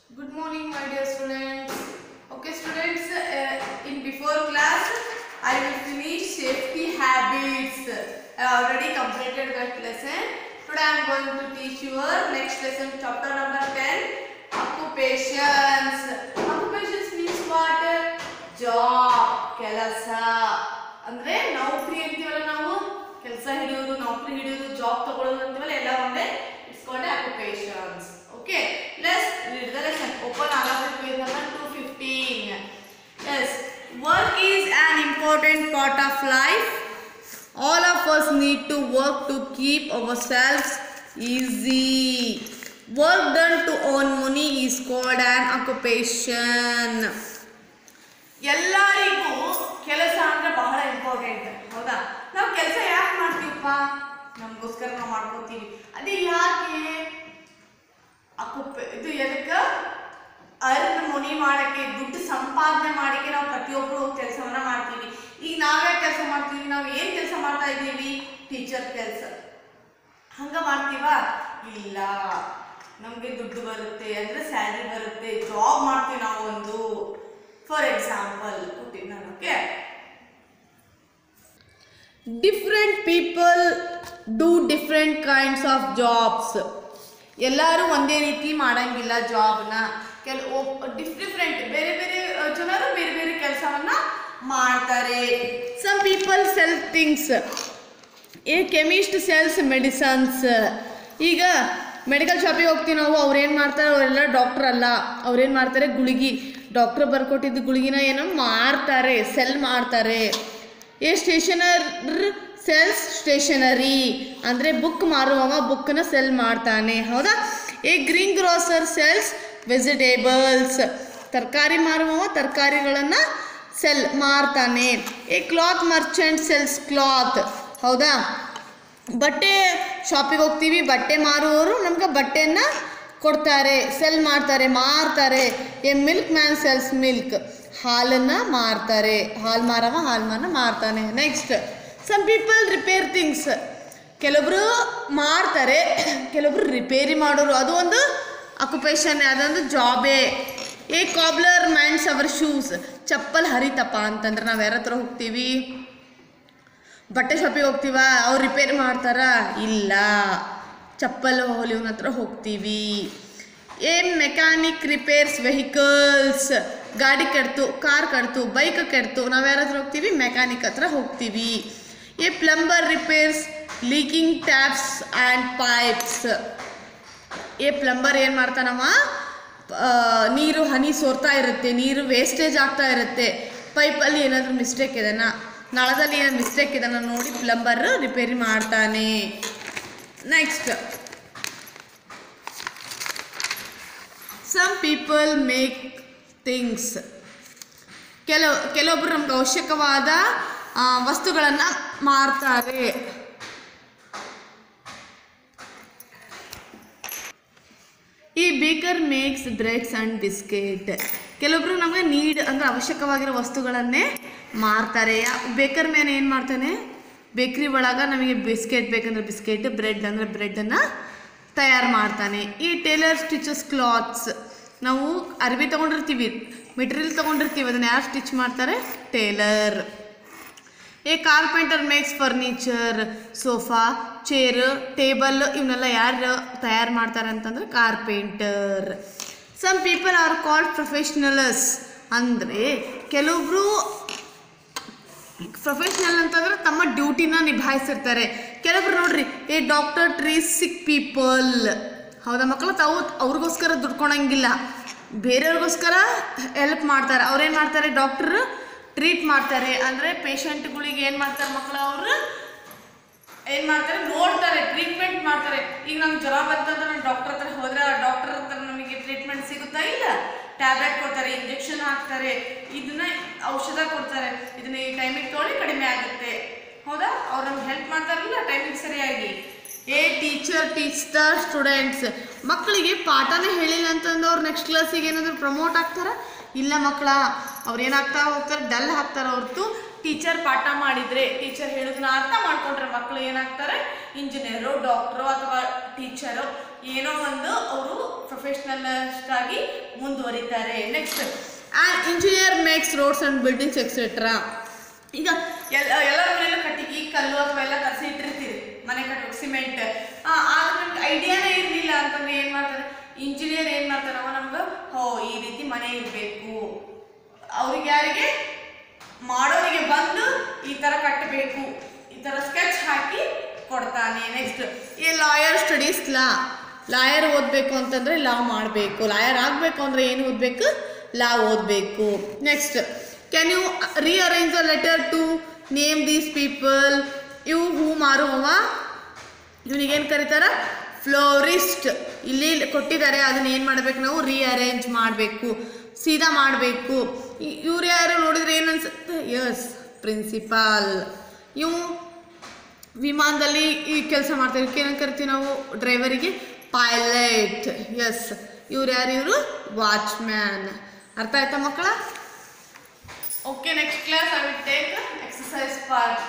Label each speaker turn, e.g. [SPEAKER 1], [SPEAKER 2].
[SPEAKER 1] Good morning, my dear students. Okay, students, uh, in before class, I will finish safety habits. I already completed that lesson. Today I am going to teach you our next lesson, chapter number 10, occupations. Occupations means what? Job, ಕೆಲಸ ಅಂದ್ರೆ ನೌಕರಿ ಅಂತೀವಲ್ಲ ನಾವು ಕೆಲಸ ಹಿಡಿಯೋದು ನೌಕರಿ ಹಿಡಿಯೋದು job ತಗೊಳ್ಳೋದು ಅಂತೀವಲ್ಲ ಎಲ್ಲ ಒಂದೇ it's called occupations. Okay, let's read the lesson. Open Alphabet page number 215. Yes, work is an important part of life. All of us need to work to keep ourselves easy. Work done to earn money is called an occupation. ಎಲ್ಲರಿಗೂ ಕೆಲಸ ಅಂದ್ರೆ ಬಹಳ important ಹೌದಾ ನಾವು ಕೆಲಸ ಯಾಕೆ ಮಾಡ್ತೀವಪ್ಪ ನಮಗೋಸ್ಕರ ನಾವು ಮಾಡ್ಕೋತೀವಿ ಅದೇ ಯಾಕೆ ಅಕುಪ್ ಇದು ಎದಕ್ಕೆ ಅರ್ನ್ ಮನಿ ಮಾಡಕ್ಕೆ ದುಡ್ಡು ಸಂಪಾದನೆ ಮಾಡಕ್ಕೆ ನಾವು ಪ್ರತಿಯೊಬ್ಬರು ಕೆಲಸವನ್ನ ಮಾಡ್ತೀವಿ ಈಗ ನಾವೇ ಕೆಲಸ ಮಾಡ್ತೀವಿ ನಾವು ಏನ್ ಕೆಲಸ ಮಾಡ್ತಾ ಇದ್ದೀವಿ ಟೀಚರ್ ಕೆಲಸ ಹಂಗ ಮಾಡ್ತೀವಾ ಇಲ್ಲ ನಮಗೆ ದುಡ್ಡು ಬರುತ್ತೆ ಅಂದ್ರೆ ಸ್ಯಾಲ್ರಿ ಬರುತ್ತೆ ಜಾಬ್ ಮಾಡ್ತೀವಿ ನಾವು ಒಂದು ಫಾರ್ ಎಕ್ಸಾಂಪಲ್ ಕೊಟ್ಟಿದ್ದು ನಾನು okay different people do different kinds of jobs ಎಲ್ಲರೂ ಒಂದೇ ರೀತಿ ಮಾಡಂಗಿಲ್ಲ ಜಾಬ್ನ ಕೆಲವು ಡಿಫ್ ಡಿಫ್ರೆಂಟ್ ಬೇರೆ ಬೇರೆ ಅ, ಜನರು ಬೇರೆ ಬೇರೆ ಕೆಲಸವನ್ನ ಮಾಡ್ತಾರೆ some people sell things a chemist sells medicines ಈಗ ಮೆಡಿಕಲ್ ಶಾಪಿಗೆ ಹೋಗ್ತೀವಿ ನಾವು ಅವ್ರೇನು ಮಾಡ್ತಾರೆ ಅವರೆಲ್ಲ ಡಾಕ್ಟರ್ ಅಲ್ಲ ಅವ್ರೇನು ಮಾಡ್ತಾರೆ ಗುಳಿಗಿ ಡಾಕ್ಟ್ರ್ ಬರ್ಕೊಟ್ಟಿದ್ದು ಗುಳಿಗಿನ ಏನೋ ಮಾರ್ತಾರೆ ಸೆಲ್ ಮಾಡ್ತಾರೆ ಎ ಸ್ಟೇಷನರ್ ಸೆಲ್ಸ್ ಸ್ಟೇಷನರಿ ಅಂದರೆ ಬುಕ್ ಮಾರುವವ ಬುಕ್ಕನ್ನ ಸೆಲ್ ಮಾಡ್ತಾನೆ ಹೌದಾ a green grocer sells vegetables ತರಕಾರಿ ಮಾರುವವ ತರಕಾರಿಗಳನ್ನು ಸೆಲ್ ಮಾರ್ತಾನೆ a cloth merchant sells cloth ಹೌದಾ ಬಟ್ಟೆ ಶಾಪಿಗೆ ಹೋಗ್ತೀವಿ ಬಟ್ಟೆ ಮಾರುವವರು ನಮ್ಗೆ ಬಟ್ಟೆಯನ್ನು ಕೊಡ್ತಾರೆ ಸೆಲ್ ಮಾಡ್ತಾರೆ ಮಾರ್ತಾರೆ a milkman sells milk ಹಾಲನ್ನು ಮಾರ್ತಾರೆ ಹಾಲು ಮಾರವ ಹಾಲು ಮಾರನ ಮಾರ್ತಾನೆ next some people repair things ಕೆಲವೊಬ್ರು ಮಾರ್ತಾರೆ ಕೆಲವೊಬ್ರು ರಿಪೇರಿ ಮಾಡೋರು ಅದು ಒಂದು ಅಕ್ಯುಪೇಷನ್ ಅದೊಂದು ಜಾಬೇ a cobbler mends our shoes ಚಪ್ಪಲ್ ಹರಿತಪ್ಪ ಅಂತಂದ್ರೆ ನಾವು ಯಾರ ಹತ್ರ ಹೋಗ್ತೀವಿ ಬಟ್ಟೆ ಶಾಪಿಗೆ ಹೋಗ್ತೀವ ಅವ್ರು ರಿಪೇರಿ ಮಾಡ್ತಾರ ಇಲ್ಲ ಚಪ್ಪಲ್ ಹೊಲಿಯವನ ಹತ್ರ ಹೋಗ್ತೀವಿ ಏ ಮೆಕ್ಯಾನಿಕ್ ರಿಪೇರ್ಸ್ ವೆಹಿಕಲ್ಸ್ ಗಾಡಿ ಕೆಡ್ತು ಕಾರ್ ಕೆಡ್ತು ಬೈಕ್ ಕೆಡ್ತು ನಾವು ಯಾರ ಹತ್ರ ಹೋಗ್ತೀವಿ ಮೆಕ್ಯಾನಿಕ್ ಹತ್ರ ಹೋಗ್ತೀವಿ a plumber repairs leaking taps and pipes a plumber ಏನು ಮಾಡ್ತಾನವ ಆ, ನೀರು ಹನಿ ಸೋರ್ತಾ ಇರುತ್ತೆ ನೀರು ವೇಸ್ಟೇಜ್ ಆಗ್ತಾ ಇರುತ್ತೆ ಪೈಪಲ್ಲಿ ಏನಾದರೂ ಮಿಸ್ಟೇಕ್ ಇದೆನಾ ನಳದಲ್ಲಿ ಏನಾದ್ರು ಮಿಸ್ಟೇಕ್ ಇದನ್ನ ನೋಡಿ ಪ್ಲಂಬರ್ ರಿಪೇರಿ ಮಾಡ್ತಾನೆ next some people make things ಕೆಲವು ಕೆಲವೊಬ್ರು ನಮ್ಗೆ ಅವಶ್ಯಕವಾದ ವಸ್ತುಗಳನ್ನು ಮಾರ್ತಾರೆ ಈ baker makes breads and biscuit ಕೆಲವೊಬ್ರು ನಮಗೆ ನೀಡ್ ಅಂದರೆ ಅವಶ್ಯಕವಾಗಿರೋ ವಸ್ತುಗಳನ್ನೇ ಮಾರ್ತಾರೆ ಬೇಕರ್ ಮ್ಯಾನ್ ಏನು ಮಾಡ್ತಾನೆ ಬೇಕ್ರಿ ಒಳಗೆ ನಮಗೆ ಬಿಸ್ಕೆಟ್ ಬೇಕಂದ್ರೆ ಬಿಸ್ಕೆಟ್ ಬ್ರೆಡ್ ಅಂದರೆ ಬ್ರೆಡನ್ನು ತಯಾರು ಮಾಡ್ತಾನೆ ಈ ಟೇಲರ್ ಸ್ಟಿಚಸ್ ಕ್ಲಾತ್ಸ್ ನಾವು ಅರ್ಬಿ ತೊಗೊಂಡಿರ್ತೀವಿ ಮೆಟೀರಿಯಲ್ ತೊಗೊಂಡಿರ್ತೀವಿ ಅದನ್ನು ಯಾರು ಸ್ಟಿಚ್ ಮಾಡ್ತಾರೆ tailor a carpenter makes furniture sofa chair table ಇವನ್ನೆಲ್ಲ ಯಾರು ತಯಾರು ಮಾಡ್ತಾರೆ ಅಂತಂದ್ರೆ carpenter some people are called professionals ಅಂದರೆ ಕೆಲವೊಬ್ರು ಪ್ರೊಫೆಷ್ನಲ್ ಅಂತಂದ್ರೆ ತಮ್ಮ ಡ್ಯೂಟಿನ ನಿಭಾಯಿಸಿರ್ತಾರೆ ಕೆಲವೊಬ್ರು ನೋಡ್ರಿ ಏ ಡಾಕ್ಟರ್ ಟ್ರೀಸ್ ಸಿಕ್ ಪೀಪಲ್ ಹೌದಾ ಮಕ್ಕಳು ತಾವು ಅವ್ರಿಗೋಸ್ಕರ ದುಡ್ಕೊಳಂಗಿಲ್ಲ ಬೇರೆಯವ್ರಿಗೋಸ್ಕರ ಹೆಲ್ಪ್ ಮಾಡ್ತಾರೆ ಅವ್ರೇನು ಮಾಡ್ತಾರೆ ಡಾಕ್ಟರ್ ಟ್ರೀಟ್ ಮಾಡ್ತಾರೆ ಅಂದರೆ ಪೇಷಂಟ್ಗಳಿಗೆ ಏನು ಮಾಡ್ತಾರೆ ಮಕ್ಕಳು ಅವರು ಏನು ಮಾಡ್ತಾರೆ ನೋಡ್ತಾರೆ ಟ್ರೀಟ್ಮೆಂಟ್ ಮಾಡ್ತಾರೆ ಈಗ ನಮ್ಗೆ ಜ್ವರ ಬಂತಂದ್ರೆ ನಾನು ಡಾಕ್ಟರ್ ಹತ್ರ ಹೋದ್ರೆ ಆ ಡಾಕ್ಟರ್ ಹತ್ರ ನಮಗೆ ಟ್ರೀಟ್ಮೆಂಟ್ ಸಿಗುತ್ತಾ ಇಲ್ಲ ಟ್ಯಾಬ್ಲೆಟ್ ಕೊಡ್ತಾರೆ ಇಂಜೆಕ್ಷನ್ ಹಾಕ್ತಾರೆ ಇದನ್ನ ಔಷಧ ಕೊಡ್ತಾರೆ ಇದನ್ನ ಈ ಟೈಮಿಗೆ ತೊಗೊಳ್ಳಿ ಕಡಿಮೆ ಆಗುತ್ತೆ ಹೌದಾ ಅವ್ರು ನಮ್ಗೆ ಹೆಲ್ಪ್ ಮಾಡ್ತಾರಲ್ಲ ಟೈಮಿಗೆ ಸರಿಯಾಗಿ ಏ ಟೀಚರ್ ಟೀಚ್ ದ ಸ್ಟೂಡೆಂಟ್ಸ್ ಮಕ್ಕಳಿಗೆ ಪಾಠನೇ ಹೇಳಿಲ್ಲ ಅಂತಂದು ಅವ್ರು ನೆಕ್ಸ್ಟ್ ಕ್ಲಾಸಿಗೆ ಏನಾದರೂ ಪ್ರಮೋಟ್ ಆಗ್ತಾರ ಇಲ್ಲ ಮಕ್ಕಳ ಅವ್ರು ಏನಾಗ್ತಾ ಹೋಗ್ತಾರೆ ಡಲ್ ಹಾಕ್ತಾರೆ ಹೊರತು ಟೀಚರ್ ಪಾಠ ಮಾಡಿದ್ರೆ ಟೀಚರ್ ಹೇಳೋದನ್ನ ಅರ್ಥ ಮಾಡ್ಕೊಂಡ್ರೆ ಮಕ್ಕಳು ಏನಾಗ್ತಾರೆ ಇಂಜಿನಿಯರು ಡಾಕ್ಟ್ರು ಅಥವಾ ಟೀಚರು ಏನೋ ಒಂದು ಅವರು ಪ್ರೊಫೆಷ್ನಲಿಸ್ಟ್ ಆಗಿ ಮುಂದುವರಿತಾರೆ next and engineer makes roads and buildings etcetera ಈಗ ಎಲ್ಲ ಎಲ್ಲರ ಮನೆಯಲ್ಲೂ ಕಟ್ಟಿಗೆ ಕಲ್ಲು ಅಥವಾ ಎಲ್ಲ ತರಿಸಿ ಇಟ್ಟಿರ್ತೀರಿ ಮನೆ ಕಟ್ಟಬೇಕು ಸಿಮೆಂಟ್ ಆದ್ರೆ ನಮ್ಗೆ ಐಡಿಯಾನೇ ಇರಲಿಲ್ಲ ಅಂತಂದ್ರೆ ಏನು ಮಾಡ್ತಾರೆ ಇಂಜಿನಿಯರ್ ಏನು ಮಾಡ್ತಾರವ ನಮ್ಗೆ ಹೋ ಈ ರೀತಿ ಮನೆ ಇರಬೇಕು ಅವ್ರಿಗೆ ಯಾರಿಗೆ ಮಾಡೋರಿಗೆ ಬಂದು ಈ ಥರ ಕಟ್ಟಬೇಕು ಈ ಥರ ಸ್ಕೆಚ್ ಹಾಕಿ ಕೊಡ್ತಾನೆ ನೆಕ್ಸ್ಟ್ ಈ ಲಾಯರ್ ಸ್ಟಡೀಸ್ ಲಾ ಲಾಯರ್ ಓದಬೇಕು ಅಂತಂದರೆ ಲಾ ಮಾಡಬೇಕು ಲಾಯರ್ ಆಗಬೇಕು ಅಂದರೆ ಏನು ಓದಬೇಕು ಲಾ ಓದಬೇಕು next can you rearrange the letter to name these people ಇವು ಹೂ ಮಾರುವವ ಇವನಿಗೇನು ಕರೀತಾರ ಫ್ಲೋರಿಸ್ಟ್ ಇಲ್ಲಿ ಕೊಟ್ಟಿದ್ದಾರೆ ಅದನ್ನ ಏನು ಮಾಡ್ಬೇಕು ನಾವು ರೀಅರೇಂಜ್ ಮಾಡಬೇಕು ಸೀದಾ ಮಾಡಬೇಕು ಇವ್ರು ಯಾರು ನೋಡಿದ್ರೆ ಏನು ಅನ್ಸುತ್ತೆ ಯಸ್ ಪ್ರಿನ್ಸಿಪಾಲ್ ಇವು ವಿಮಾನದಲ್ಲಿ ಈ ಕೆಲಸ ಮಾಡ್ತಾರೆ ಇವಕ್ಕೆ ಏನಂತ ಕರಿತೀವಿ ನಾವು ಡ್ರೈವರಿಗೆ ಪೈಲಟ್ ಎಸ್ ಇವ್ರು ಯಾರು ಇವರು ವಾಚ್ಮ್ಯಾನ್ ಅರ್ಥ ಆಯ್ತಾ ಮಕ್ಕಳ okay next class I will take exercise part